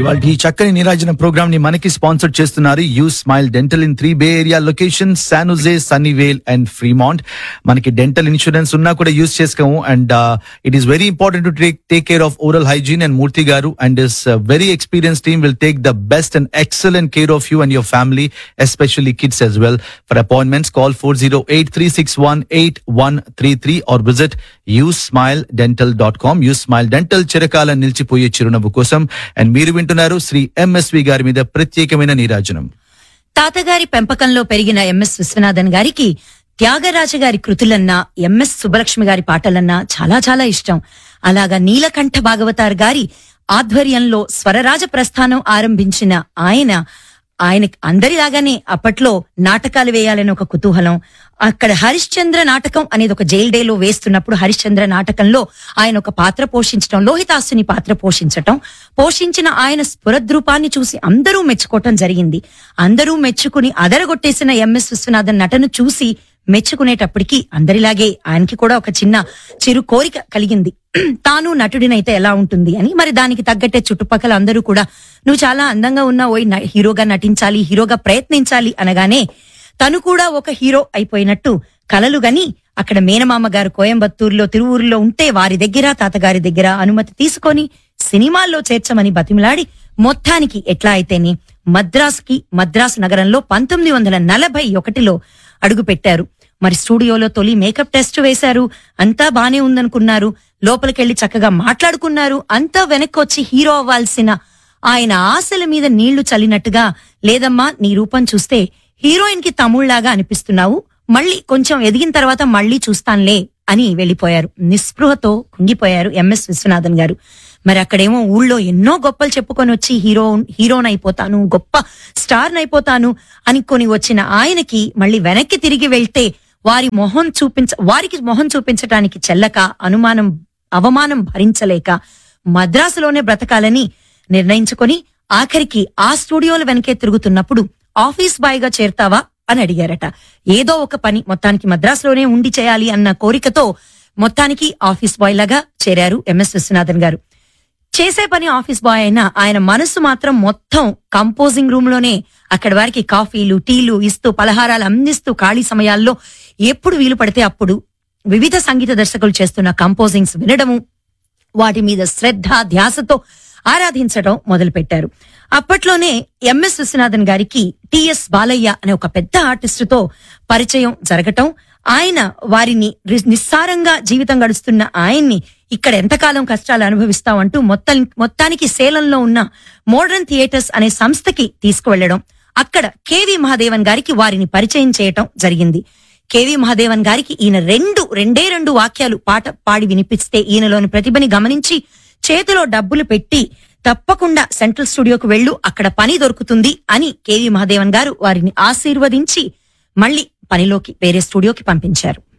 ఇవాళ ఈ చక్కని నీరాజన ప్రోగ్రామ్ ని మనకి స్పాన్సర్ చేస్తున్నారు U smile dental in three bay area location San Jose Sunnyvale and Fremont మనకి డెంటల్ ఇన్సూరెన్స్ ఉన్నా కూడా యూస్ చేసుకోము and it is very important to take take care of oral hygiene and Murthy garu and is very experience team will take the best and excellent care of you and your family especially kids as well for appointments call 408-361-8133 or visit usmiledental.com uSmile dental చిరకాలం నిలిచిపోయే చిరునవ్వు కోసం and మీరు వింటున్నారు Shri MSV గారి మీద ప్రత్యేకమైన నీరాజనం తాతగారి పెంపకంలో పెరిగిన ఎంఎస్ విశ్వనాథన్ గారికి త్యాగరాజ గారి కృతులన్నా ఎంఎస్ సుబ్బలక్ష్మి గారి పాటలన్నా చాలా చాలా ఇష్టం అలాగా నీలకంఠ భాగవతార్ గారి ఆధ్వర్యంలో స్వరరాజ ప్రస్థానం ఆరంభించిన ఆయన ఆయన అందరిలాగానే అప్పట్లో నాటకాలు వేయాలని ఒక కుతూహలం అక్కడ హరిశ్చంద్ర నాటకం అనేది ఒక జైల్ డేలో వేస్తున్నప్పుడు హరిశ్చంద్ర నాటకంలో ఆయన ఒక పాత్ర పోషించటం లోహితాసుని పాత్ర పోషించటం పోషించిన ఆయన స్ఫురద్రూపాన్ని చూసి అందరూ మెచ్చుకోవటం జరిగింది అందరూ మెచ్చుకుని అదరగొట్టేసిన ఎంఎస్ విశ్వనాథన్ నటను చూసి మెచ్చుకునేటప్పటికి అందరిలాగే ఆయనకి కూడా ఒక చిన్న చిరు కోరిక కలిగింది తాను నటుడినైతే ఎలా ఉంటుంది అని మరి దానికి తగ్గట్టే చుట్టుపక్కల అందరూ కూడా నువ్వు చాలా అందంగా ఉన్నా ఓయ్ న- హీరోగా నటించాలి హీరోగా ప్రయత్నించాలి అనగానే తను కూడా ఒక హీరో అయిపోయినట్టు కలలు గని అక్కడ మేనమామ గారు కోయంబత్తూరులో తిరువూరులో ఉంటే వారి దగ్గర తాతగారి దగ్గర అనుమతి తీసుకొని సినిమాల్లో చేర్చమని బతిమిలాడి మొత్తానికి ఎట్లా అయితేని మద్రాసుకి మద్రాసు నగరంలో పంతొమ్మిది వందల నలభై ఒకటిలో అడుగు పెట్టారు మరి స్టూడియోలో తొలి మేకప్ టెస్ట్ వేశారు అంతా బానే ఉందనుకున్నారు లోపలికెళ్లి చక్కగా మాట్లాడుకున్నారు అంతా వెనక్కి వచ్చి హీరో అవ్వాల్సిన ఆయన ఆశల మీద నీళ్లు చల్లినట్టుగా లేదమ్మా నీ రూపం చూస్తే హీరోయిన్ కి తమ్ముళ్లాగా అనిపిస్తున్నావు మళ్ళీ కొంచెం ఎదిగిన తర్వాత మళ్ళీ చూస్తానులే అని వెళ్లిపోయారు నిస్పృహతో కుంగిపోయారు ఎంఎస్ విశ్వనాథన్ గారు మరి అక్కడేమో ఊళ్ళో ఎన్నో గొప్పలు చెప్పుకొని వచ్చి హీరో హీరోన్ అయిపోతాను గొప్ప స్టార్ అయిపోతాను అనుకొని వచ్చిన ఆయనకి మళ్ళీ వెనక్కి తిరిగి వెళ్తే వారి మొహం చూపించ వారికి మొహం చూపించటానికి చెల్లక అనుమానం అవమానం భరించలేక మద్రాసులోనే బ్రతకాలని నిర్ణయించుకొని ఆఖరికి ఆ స్టూడియోల వెనకే తిరుగుతున్నప్పుడు ఆఫీస్ బాయ్ గా చేరతావా అని అడిగారట ఏదో ఒక పని మొత్తానికి మద్రాసులోనే ఉండి చేయాలి అన్న కోరికతో మొత్తానికి ఆఫీస్ బాయ్ లాగా చేరారు ఎంఎస్ విశ్వనాథన్ గారు చేసే పని ఆఫీస్ బాయ్ అయినా ఆయన మనసు మాత్రం మొత్తం కంపోజింగ్ రూమ్ లోనే అక్కడ వారికి కాఫీలు టీలు ఇస్తూ పలహారాలు అందిస్తూ ఖాళీ సమయాల్లో ఎప్పుడు వీలు పడితే అప్పుడు వివిధ సంగీత దర్శకులు చేస్తున్న కంపోజింగ్స్ వినడము వాటి మీద శ్రద్ధ ధ్యాసతో ఆరాధించడం మొదలుపెట్టారు అప్పట్లోనే ఎంఎస్ విశ్వనాథన్ గారికి టిఎస్ బాలయ్య అనే ఒక పెద్ద ఆర్టిస్టుతో పరిచయం జరగటం ఆయన వారిని రి- నిస్సారంగా జీవితం గడుస్తున్న ఆయన్ని ఇక్కడ ఎంతకాలం కష్టాలు అనుభవిస్తామంటూ మొత్తం మొత్తానికి సేలంలో ఉన్న మోడర్న్ థియేటర్స్ అనే సంస్థకి తీసుకువెళ్లడం అక్కడ కేవి మహాదేవన్ గారికి వారిని పరిచయం చేయటం జరిగింది కేవి మహాదేవన్ గారికి ఈయన రెండు రెండే రెండు వాక్యాలు పాట పాడి వినిపిస్తే ఈయనలోని ప్రతిభని గమనించి చేతిలో డబ్బులు పెట్టి తప్పకుండా సెంట్రల్ స్టూడియోకు వెళ్ళు అక్కడ పని దొరుకుతుంది అని కేవి మహాదేవన్ గారు వారిని ఆశీర్వదించి మళ్ళీ పనిలోకి వేరే స్టూడియోకి పంపించారు